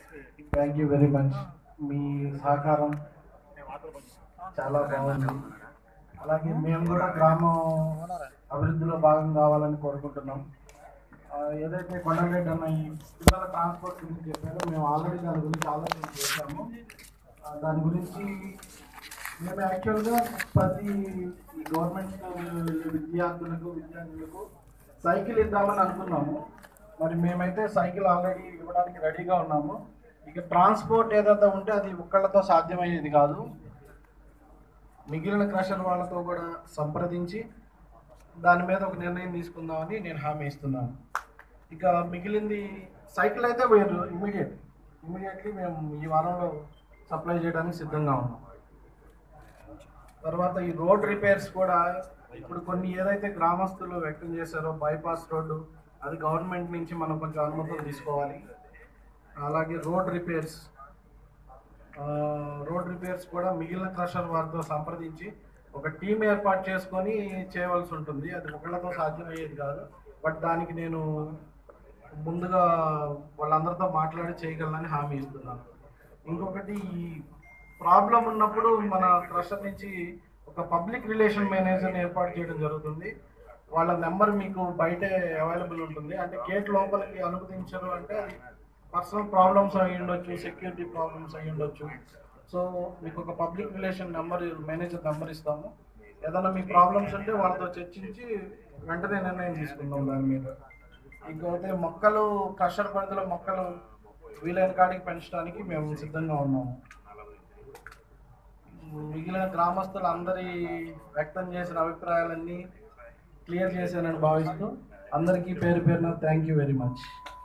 thank you very much మీ సహకారం చాలా బాగుంది అలాగే మేము కూడా గ్రామం అభివృద్ధిలో భాగం కావాలని కోరుకుంటున్నాం ఆ, ఏదైతే కొండరెడ్డి అన్న ఈ పిల్లల ట్రాన్స్పోర్ట్ గురించి చెప్పారో మేము ఆల్రెడీ దాని గురించి ఆలోచన చేశాము ఆ, దాని గురించి మేము యాక్చువల్గా ప్రతి ఈ గవర్నమెంట్ విద్యార్థులకు విద్యార్థులకు సైకిల్ ఇద్దామని అనుకున్నాము మరి మేమైతే సైకిల్ ఆల్రెడీ ఇవ్వడానికి రెడీగా ఉన్నాము ఇక ట్రాన్స్పోర్ట్ ఏదైతే ఉంటే అది ఒక్కళ్ళతో సాధ్యమయ్యేది కాదు మిగిలిన క్రషర్ వాళ్ళతో కూడా సంప్రదించి దాని మీద ఒక నిర్ణయం తీసుకుందామని నేను హామీ ఇస్తున్నాను ఇక మిగిలింది సైకిల్ అయితే వేరు ఇమీడియట్ ఇమీడియట్లీ మేము ఈ వారంలో సప్లై చేయడానికి సిద్ధంగా ఉన్నాం తర్వాత ఈ రోడ్ రిపేర్స్ కూడా ఇప్పుడు కొన్ని ఏదైతే గ్రామస్తులు వ్యక్తం చేశారో బైపాస్ రోడ్డు అది గవర్నమెంట్ నుంచి మనం కొంచెం అనుమతులు తీసుకోవాలి అలాగే రోడ్ రిపేర్స్ రోడ్ రిపేర్స్ కూడా మిగిలిన క్రషర్ వారితో సంప్రదించి ఒక టీం ఏర్పాటు చేసుకొని చేయవలసి ఉంటుంది అది ఒకళ్ళతో సాధ్యమయ్యేది కాదు బట్ దానికి నేను ముందుగా వాళ్ళందరితో మాట్లాడి చేయగలనని హామీ ఇస్తున్నాను ఇంకొకటి ఈ ప్రాబ్లం ఉన్నప్పుడు మన క్రషర్ నుంచి ఒక పబ్లిక్ రిలేషన్ మేనేజర్ని ఏర్పాటు చేయడం జరుగుతుంది వాళ్ళ నెంబర్ మీకు బయటే అవైలబుల్ ఉంటుంది అంటే గేట్ లోపలికి అనుమతించరు అంటే అది పర్సనల్ ప్రాబ్లమ్స్ అయి ఉండొచ్చు సెక్యూరిటీ ప్రాబ్లమ్స్ అయి ఉండొచ్చు సో మీకు ఒక public relation number manager number ఇస్తాము ఏదైనా మీ ప్రాబ్లమ్స్ ఉంటే వాళ్ళతో చర్చించి వెంటనే నిర్ణయం తీసుకుందాం దాని మీద ఇంకొకటి మొక్కలు క్రషర్ పరిధిలో మొక్కలు వీలైన కాడికి పెంచడానికి మేము సిద్ధంగా ఉన్నాము మిగిలిన గ్రామస్తులు అందరి వ్యక్తం చేసిన అభిప్రాయాలన్నీ క్లియర్ చేశానని భావిస్తూ అందరికీ పేరు పేరున థ్యాంక్ యూ వెరీ మచ్